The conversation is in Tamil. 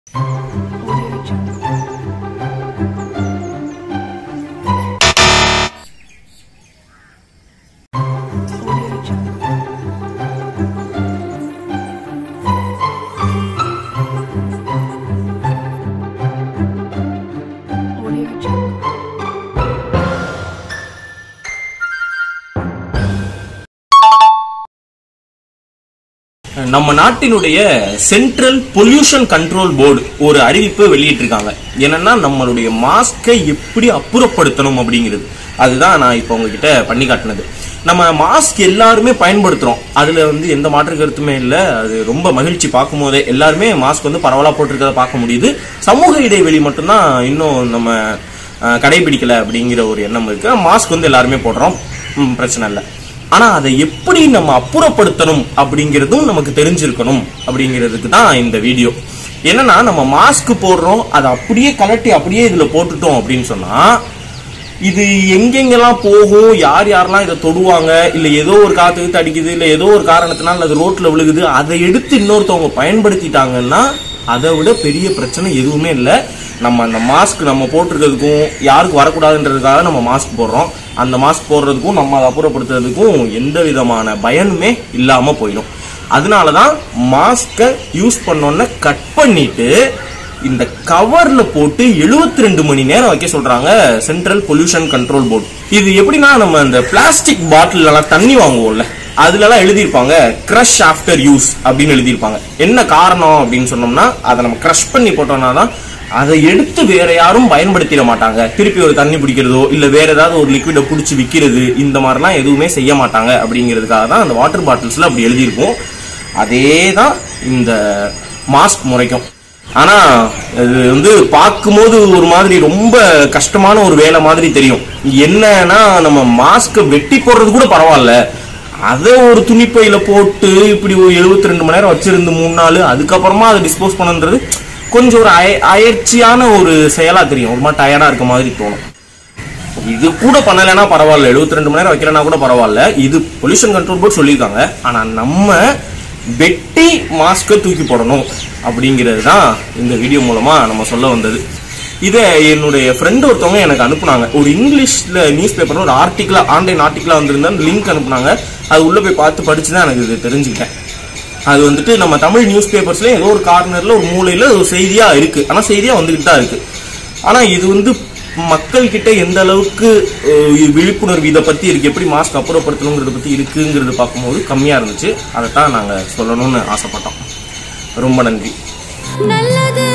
நம்ம நாட்டினுடைய சென்ட்ரல் பொல்யூஷன் கண்ட்ரோல் போர்டு ஒரு அறிவிப்பை வெளியிட்டிருக்காங்க என்னன்னா நம்மளுடைய மாஸ்கை எப்படி அப்புறப்படுத்தணும் அப்படிங்கிறது அதுதான் நான் இப்போ உங்ககிட்ட பண்ணி காட்டினது நம்ம மாஸ்க் எல்லாருமே பயன்படுத்துறோம் அதுல வந்து எந்த மாற்று கருத்துமே இல்லை அது ரொம்ப மகிழ்ச்சி பார்க்கும் போதே எல்லாருமே மாஸ்க் வந்து பரவலா போட்டிருக்கிறத பார்க்க முடியுது சமூக இடைவெளி மட்டும்தான் இன்னும் நம்ம அஹ், கடைபிடிக்கல அப்படிங்கிற ஒரு எண்ணம் இருக்கு மாஸ்க் வந்து எல்லாருமே போடுறோம் ம், பிரச்சனை இல்லை ஆனா அதை எப்படி நம்ம அப்புறப்படுத்தணும் அப்படிங்கிறதும் நமக்கு தெரிஞ்சிருக்கணும் அப்படிங்கிறதுக்கு தான் இந்த வீடியோ என்னன்னா நம்ம மாஸ்க் போடுறோம் அதை அப்படியே கலட்டி அப்படியே இதுல போட்டுட்டோம் அப்படின்னு சொன்னா இது எங்கெங்கெல்லாம் போகும் யார் யாரெல்லாம் இதை தொடுவாங்க இல்ல ஏதோ ஒரு காத்து கீத்து அடிக்குது இல்ல ஏதோ ஒரு காரணத்தினால அது ரோட்ல விழுகுது அதை எடுத்து இன்னொருத்தவங்க பயன்படுத்திட்டாங்கன்னா அதை விட பெரிய பிரச்சனை எதுவுமே இல்லை நம்ம அந்த மாஸ்க் நம்ம போட்டிருக்கிறதுக்கும் யாருக்கு வரக்கூடாதுன்றதுக்காக நம்ம மாஸ்க் போடுறோம் அந்த மாஸ்க் போடுறதுக்கும் நம்ம அதை அப்புறப்படுத்துறதுக்கும் எந்த விதமான பயனுமே இல்லாம போயிடும் அதனாலதான் மாஸ்கை யூஸ் பண்ணோன்னே கட் பண்ணிட்டு இந்த கவர்ல போட்டு 72 ரெண்டு மணி நேரம் வைக்க சொல்றாங்க சென்ட்ரல் பொல்யூஷன் கண்ட்ரோல் போர்டு இது எப்படின்னா நம்ம இந்த பிளாஸ்டிக் பாட்டில் எல்லாம் தண்ணி வாங்குவோம்ல அதுல எல்லாம் எழுதியிருப்பாங்க கிரஷ் ஆஃப்டர் யூஸ் அப்படின்னு எழுதியிருப்பாங்க என்ன காரணம் அப்படின்னு சொன்னோம்னா அதை நம்ம கிரஷ் பண்ணி போட்டோம்னா தான் அதை எடுத்து வேற யாரும் பயன்படுத்திட மாட்டாங்க திருப்பி ஒரு தண்ணி பிடிக்கிறதோ இல்ல வேற ஏதாவது ஒரு லிக்விட பிடிச்சி விற்கிறது இந்த மாதிரிலாம் எதுவுமே செய்ய மாட்டாங்க அப்படிங்கிறதுக்காக தான் அந்த வாட்டர் பாட்டில்ஸ்ல அப்படி எழுதியிருக்கும் அதே தான் இந்த மாஸ்க் முறைக்கும் ஆனா இது வந்து பார்க்கும்போது ஒரு மாதிரி ரொம்ப கஷ்டமான ஒரு வேலை மாதிரி தெரியும் என்னன்னா நம்ம மாஸ்கை வெட்டி போடுறது கூட பரவாயில்ல அதை ஒரு துணிப்பையில போட்டு இப்படி ஒரு 72 ரெண்டு மணி நேரம் வச்சிருந்து மூணு நாள் அதுக்கப்புறமா அதை டிஸ்போஸ் பண்ணுன்றது கொஞ்சம் ஒரு அய அயற்சியான ஒரு செயலா தெரியும் ஒரு மாதிரி டயர்டா இருக்க மாதிரி தோணும் இது கூட பண்ணலைன்னா பரவாயில்ல 72 ரெண்டு மணி நேரம் வைக்கிறனா கூட பரவாயில்ல இது பொல்யூஷன் கண்ட்ரோல் போர்டு சொல்லியிருக்காங்க ஆனா நம்ம வெட்டி மாஸ்கை தூக்கி போடணும் அப்படிங்கிறது தான் இந்த வீடியோ மூலமா நம்ம சொல்ல வந்தது இதை என்னுடைய ஃப்ரெண்ட் ஒருத்தவங்க எனக்கு அனுப்புனாங்க ஒரு இங்கிலீஷ்ல நியூஸ் பேப்பர்ல ஒரு ஆர்டிக்கலா ஆன்லைன் ஆர்டிக்கலா வந்திருந்தா லிங்க் அனுப்புனாங்க அது உள்ள போய் பார்த்து படிச்சு தான் எனக்கு இது தெரிஞ்சுக்கிட்டேன் அது வந்துட்டு நம்ம தமிழ் நியூஸ் பேப்பர்ஸ்ல ஏதோ ஒரு கார்னர்ல ஒரு மூலையில ஒரு செய்தியா இருக்கு ஆனா செய்தியா வந்துகிட்டு தான் இருக்கு ஆனா இது வந்து மக்கள் கிட்ட எந்த அளவுக்கு அஹ், விழிப்புணர்வு இதை பத்தி இருக்கு எப்படி மாஸ்க் அப்புறப்படுத்தணுங்கிறத பத்தி இருக்குங்கிறது பார்க்கும்போது கம்மியா இருந்துச்சு அதைத்தான் நாங்க சொல்லணும்னு ஆசைப்பட்டோம் ரொம்ப நன்றி நல்லது